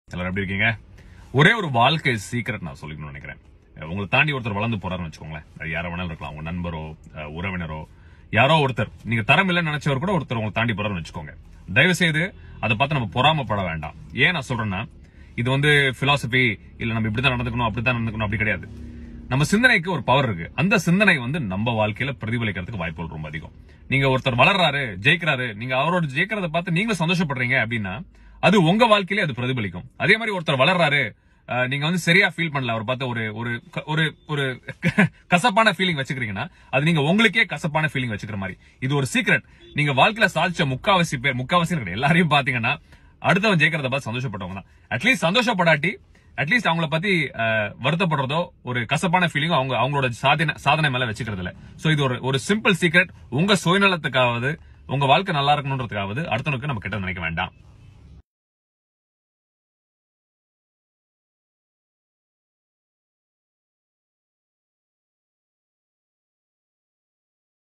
எல்லாரும் எப்படி இருக்கீங்க ஒரே ஒரு வாழ்க்கை சீக்கிரட் நான் சொல்லிக்கணும்னு நினைக்கிறேன் அஹ் உங்களை தாண்டி ஒருத்தர் வளர்ந்து போறாருன்னு வச்சுக்கோங்களேன் அது யாரோ வேணாலும் இருக்கலாம் உங்க நண்பரோ அஹ் உறவினரோ யாரோ ஒருத்தர் நீங்க தரம் இல்லைன்னு நினைச்சவர் கூட ஒருத்தர் உங்களை தாண்டி போறாருன்னு வச்சுக்கோங்க தயவு செய்து அதை பார்த்து நம்ம பொறாமப்பட வேண்டாம் ஏன் நான் சொல்றேன்னா இது வந்து பிலாசபி இல்ல நம்ம இப்படிதான் நடந்துக்கணும் அப்படிதான் நடந்துக்கணும் அப்படி கிடையாது நம்ம சிந்தனைக்கு ஒரு பவர் இருக்கு அந்த சிந்தனை வந்து நம்ம வாழ்க்கையில பிரதிபலிக்கிறதுக்கு வாய்ப்புகள் ரொம்ப அதிகம் நீங்க ஒருத்தர் வளர்றாரு ஜெயிக்கிறாரு நீங்க அவரோட ஜெயிக்கிறத பார்த்து நீங்களும் சந்தோஷப்படுறீங்க அப்படின்னா அது உங்க வாழ்க்கையிலே அது பிரதிபலிக்கும் அதே மாதிரி ஒருத்தர் வளர்றாரு அஹ், நீங்க வந்து சரியா ஃபீல் பண்ணல அவர் பார்த்து ஒரு ஒரு க- ஒரு ஒரு கசப்பான ஃபீலிங் வச்சுக்கிறீங்கன்னா அது நீங்க உங்களுக்கே கசப்பான ஃபீலிங் வச்சுக்கிற மாதிரி இது ஒரு சீக்ரெட் நீங்க வாழ்க்கையில சாதிச்ச முக்காவாசி பேர் முக்காவாசி கிடையாது எல்லாரையும் பாத்தீங்கன்னா அடுத்தவன் ஜெயிக்கிறத பார்த்து சந்தோஷப்பட்டவங்க தான் அட்லீஸ்ட் சந்தோஷப்படாட்டி அட்லீஸ்ட் அவங்கள பத்தி அஹ், வருத்தப்படுறதோ ஒரு கசப்பான ஃபீலிங்கோ அவங்க அவங்களோட சாதனை சாதனை மேல வச்சுக்கிறது இல்ல சோ இது ஒரு ஒரு சிம்பிள் சீக்ரெட் உங்க சுயநலத்துக்காவது உங்க வாழ்க்கை நல்லா இருக்கணுன்றதுக்காவது அடுத்தவனுக்கு நம்ம கிட்ட நினைக்க வேண்டாம்